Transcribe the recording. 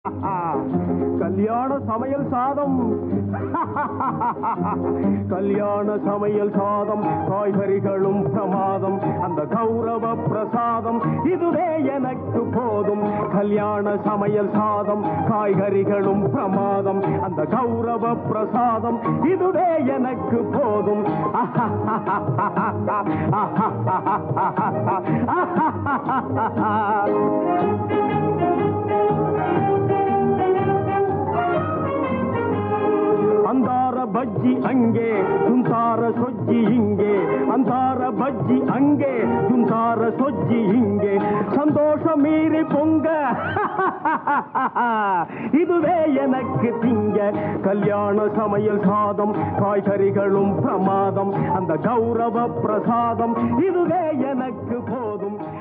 கல்யாண சமையல் சாதம் கல்யாண சமையல் சாதம் காய்கறிகளும் பிரமாதம் அந்த கௌரவ பிரசாதம் இதுவே எனக்கு போதும் கல்யாண சமையல் சாதம் காய்கறிகளும் பிரமாதம் அந்த கௌரவ பிரசாதம் இதுவே எனக்கு போதும் ಅಂದಾರ ಬಜ್ಜಿ ಅಂಗೆ ಜುಂತಾರ ಸೊಜ್ಜಿ ಹಿಂಗೆ ಅಂದಾರ ಬಜ್ಜಿ ಅಂಗೆ ಜುಂತಾರ ಸೊಜ್ಜಿ ಹಿಂಗೆ சந்தோஷ மீறி பொங்க இதுவே எனக்கு திங்க கல்யாண சமையல் சாதம் காய்கறிகளும் பிரமாதம் அந்த கௌரவ பிரசாதம் இதுவே எனக்கு போதும்